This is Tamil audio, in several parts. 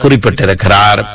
குறிப்பிட்டிருக்கிறார்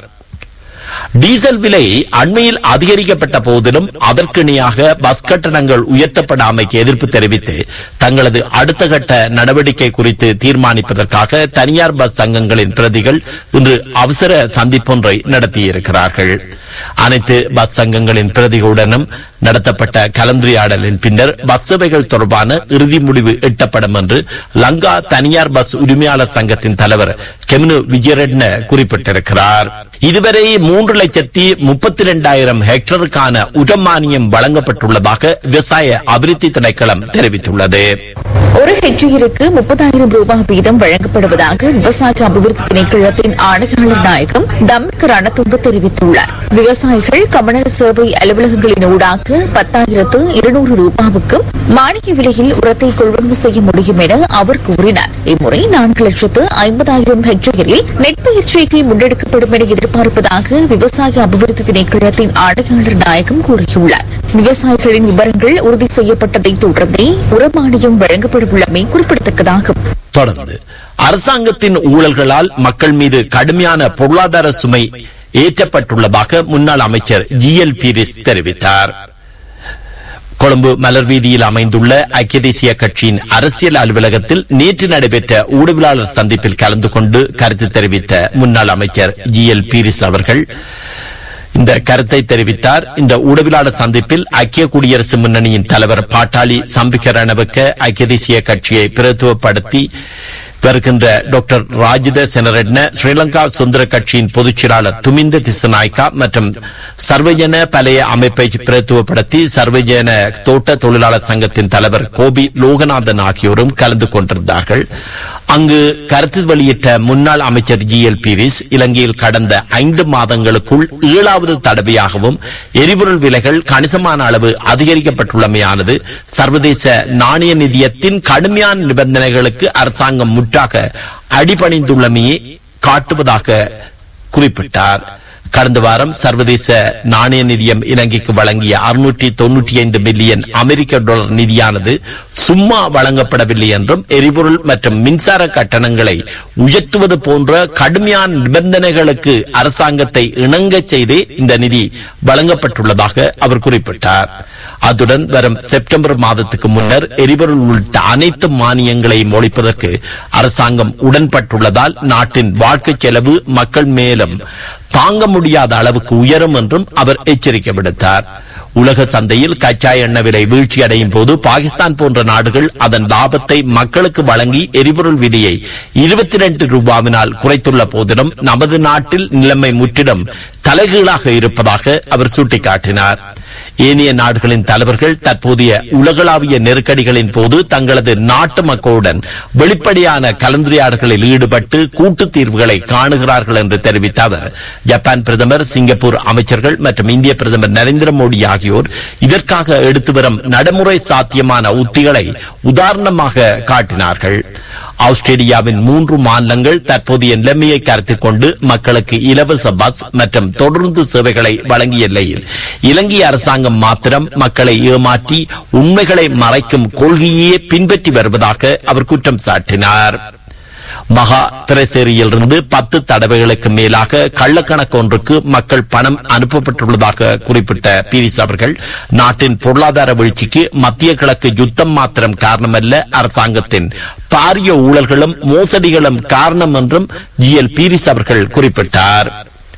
டீசல் விலை அண்மையில் அதிகரிக்கப்பட்ட போதிலும் அதற்கிணையாக பஸ் கட்டணங்கள் உயர்த்தப்படாமைக்கு எதிர்ப்பு தெரிவித்து தங்களது அடுத்த கட்ட நடவடிக்கை குறித்து தீர்மானிப்பதற்காக தனியார் பஸ் சங்கங்களின் பிரதிகள் இன்று அவசர சந்திப்பொன்றை நடத்தியிருக்கிறார்கள் அனைத்து பஸ் சங்கங்களின் பிரதிகளுடனும் நடத்தப்பட்ட கலந்துரையாடலின் பின்னர் பஸ் சேவைகள் தொடர்பான இறுதி முடிவு எட்டப்படும் என்று லங்கா தனியார் பஸ் உரிமையாளர் சங்கத்தின் தலைவர் கெமினு விஜயரட்ன குறிப்பிட்டிருக்கிறார் இதுவரை மூன்று லட்சத்தி முப்பத்தி இரண்டாயிரம் ஹெக்டருக்கான உரமானியம் வழங்கப்பட்டுள்ளதாக விவசாய அபிவிருத்தி திணைக்களம் தெரிவித்துள்ளது ஒரு ஹெக்டேருக்கு முப்பதாயிரம் ரூபாய் வீதம் வழங்கப்படுவதாக விவசாய அபிவிருத்தி திணைக்களத்தின் ஆணையாளர் நாயகம் தம்மிக் ரணதுங்க தெரிவித்துள்ளார் விவசாயிகள் கமநல சேவை அலுவலகங்களின் ஊடாக பத்தாயிரத்து இருநூறு ரூபாவுக்கும் மானிய விலையில் உரத்தை கொள்வனவு செய்ய முடியும் என அவர் கூறினார் இம்முறை நான்கு லட்சத்து ஐம்பதாயிரம் ஹெக்டேரில் நெற்பயிற்சிகை முன்னெடுக்கப்படும் என எதிர்பார்ப்பதாக விவசாய அபிவிருத்தி திணைக்களத்தின் ஆணையாளர் நாயகம் கூறியுள்ளார் விவசாயிகளின் விவரங்கள் உறுதி செய்யப்பட்டதை தொடர்ந்தே உரமானியம் வழங்கப்படவுள்ளமை குறிப்பிடத்தக்கதாகும் தொடர்ந்து அரசாங்கத்தின் ஊழல்களால் மக்கள் மீது கடுமையான பொருளாதார சுமை ஏற்றப்பட்டுள்ளதாக முன்னாள் அமைச்சர் ஜி எல் பீரிஸ் தெரிவித்தார் கொழும்பு மலர் வீதியில் அமைந்துள்ள ஐக்கிய தேசிய கட்சியின் அரசியல் அலுவலகத்தில் நேற்று நடைபெற்ற ஊடகவியலாளர் சந்திப்பில் கலந்து கொண்டு கருத்து தெரிவித்த முன்னாள் அமைச்சர் ஜி எல் பீரிஸ் அவர்கள் இந்த கருத்தை தெரிவித்தார் இந்த ஊடகவியலாளர் சந்திப்பில் ஐக்கிய குடியரசு முன்னணியின் தலைவர் பாட்டாளி சம்பிகரணவுக்கு ஐக்கிய தேசிய கட்சியை பிரதித்துவப்படுத்தி வருகின்ற டாக்டர் ராஜித செனரெட்ன ஸ்ரீலங்கா சுதந்திர கட்சியின் பொதுச் செயலாளர் துமிந்த திசநாய்க்கா மற்றும் சர்வஜன பழைய அமைப்பை பிரதித்துவப்படுத்தி சர்வஜன தோட்ட தொழிலாளர் சங்கத்தின் தலைவர் கோபி லோகநாதன் ஆகியோரும் கலந்து கொண்டிருந்தார்கள் அங்கு கருத்து வெளியிட்ட முன்னாள் அமைச்சர் ஜி எல் பீரிஸ் இலங்கையில் கடந்த ஐந்து மாதங்களுக்குள் ஏழாவது தடவையாகவும் எரிபொருள் விலைகள் கணிசமான அளவு அதிகரிக்கப்பட்டுள்ளமையானது சர்வதேச நாணய நிதியத்தின் கடுமையான நிபந்தனைகளுக்கு அரசாங்கம் முற்றாக அடிபணிந்துள்ளமையை காட்டுவதாக குறிப்பிட்டார் கடந்த வாரம் சர்வதேச நாணய நிதியம் இலங்கைக்கு வழங்கிய அறுநூற்றி தொன்னூற்றி ஐந்து பில்லியன் அமெரிக்க டாலர் நிதியானது சும்மா வழங்கப்படவில்லை என்றும் எரிபொருள் மற்றும் மின்சார கட்டணங்களை உயர்த்துவது போன்ற கடுமையான நிபந்தனைகளுக்கு அரசாங்கத்தை இணங்கச் செய்தே இந்த நிதி வழங்கப்பட்டுள்ளதாக அவர் குறிப்பிட்டார் அத்துடன் வரும் செப்டம்பர் மாதத்துக்கு முன்னர் எரிபொருள் உள்ளிட்ட அனைத்து மானியங்களையும் ஒழிப்பதற்கு அரசாங்கம் உடன்பட்டுள்ளதால் நாட்டின் வாழ்க்கை செலவு மக்கள் மேலும் தாங்க முடியாத அளவுக்கு உயரும் என்றும் அவர் எச்சரிக்கை விடுத்தார் உலக சந்தையில் கச்சா எண்ணெய் விலை வீழ்ச்சி அடையும் போது பாகிஸ்தான் போன்ற நாடுகள் அதன் லாபத்தை மக்களுக்கு வழங்கி எரிபொருள் விலையை இருபத்தி ரெண்டு ரூபாவினால் குறைத்துள்ள போதிலும் நமது நாட்டில் நிலைமை முற்றிலும் தலைகீழாக இருப்பதாக அவர் சுட்டிக்காட்டினார் ஏனைய நாடுகளின் தலைவர்கள் தற்போதைய உலகளாவிய நெருக்கடிகளின் போது தங்களது நாட்டு மக்களுடன் வெளிப்படையான கலந்துரையாடல்களில் ஈடுபட்டு கூட்டு தீர்வுகளை காணுகிறார்கள் என்று தெரிவித்த அவர் ஜப்பான் பிரதமர் சிங்கப்பூர் அமைச்சர்கள் மற்றும் இந்திய பிரதமர் நரேந்திர மோடி ஆகியோர் இதற்காக எடுத்து வரும் நடைமுறை சாத்தியமான உத்திகளை உதாரணமாக காட்டினார்கள் ஆஸ்திரேலியாவின் மூன்று மாநிலங்கள் தற்போதைய நிலைமையை கருத்தில் கொண்டு மக்களுக்கு இலவச பஸ் மற்றும் தொடர்ந்து சேவைகளை வழங்கிய நிலையில் இலங்கை அரசாங்கம் மாத்திரம் மக்களை ஏமாற்றி உண்மைகளை மறைக்கும் கொள்கையே பின்பற்றி வருவதாக அவர் குற்றம் சாட்டினார் மகா திரைசேரியிலிருந்து பத்து தடவைகளுக்கு மேலாக கள்ளக்கணக்கு ஒன்றுக்கு மக்கள் பணம் அனுப்பப்பட்டுள்ளதாக குறிப்பிட்ட பீரிஸ் அவர்கள் நாட்டின் பொருளாதார வீழ்ச்சிக்கு மத்திய கிழக்கு யுத்தம் மாத்திரம் காரணமல்ல அரசாங்கத்தின் பாரிய ஊழல்களும் மோசடிகளும் காரணம் என்றும் ஜி எல் பீரிஸ் அவர்கள் குறிப்பிட்டார்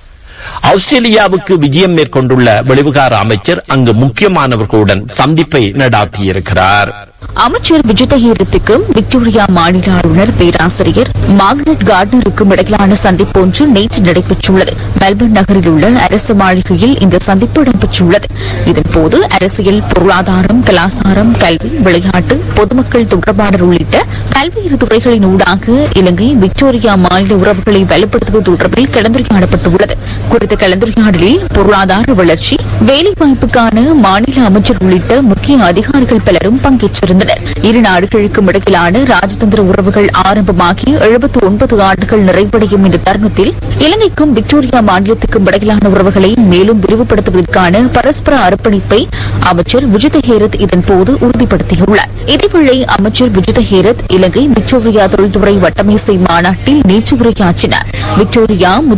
ஆஸ்திரேலியாவுக்கு விஜயம் மேற்கொண்டுள்ள வெளிவிகார அமைச்சர் அங்கு முக்கியமானவர்களுடன் சந்திப்பை நடாத்தியிருக்கிறார் அமைச்சர் விஜிதஹீரத்துக்கும் விக்டோரியா மாநில ஆளுநர் பேராசிரியர் மார்கரெட் கார்டனருக்கும் இடையிலான சந்திப்பு ஒன்று நேற்று நடைபெற்றுள்ளது மெல்பர்ன் நகரில் உள்ள அரசு மாளிகையில் இந்த சந்திப்பு இடம்பெற்றுள்ளது இதன்போது அரசியல் பொருளாதாரம் கலாச்சாரம் கல்வி விளையாட்டு பொதுமக்கள் தொடர்பாடல் உள்ளிட்ட பல்வேறு துறைகளின் ஊடாக இலங்கை விக்டோரியா மாநில உறவுகளை வலுப்படுத்துவது தொடர்பில் கலந்துரையாடப்பட்டுள்ளது குறித்த கலந்துரையாடலில் பொருளாதார வளர்ச்சி வேலைவாய்ப்புக்கான மாநில அமைச்சர் உள்ளிட்ட முக்கிய அதிகாரிகள் பலரும் பங்கேற்றிருந்தனர் இரு நாடுகளுக்கும் இடையிலான ராஜதந்திர உறவுகள் ஆரம்பமாகி எழுபத்தி ஒன்பது ஆண்டுகள் நிறைவடையும் இந்த தருணத்தில் இலங்கைக்கும் விக்டோரியா மாநிலத்துக்கும் இடையிலான உறவுகளை மேலும் விரிவுபடுத்துவதற்கான பரஸ்பர அர்ப்பணிப்பை அமைச்சர் விஜித ஹேரத் இதன்போது உறுதிப்படுத்தியுள்ளார் இதேவேளை அமைச்சர் விஜித ஹேரத் இலங்கை விக்டோரியா தொழில்துறை வட்டமேசை மாநாட்டில் நேற்று உரையாற்றினார் விக்டோரியா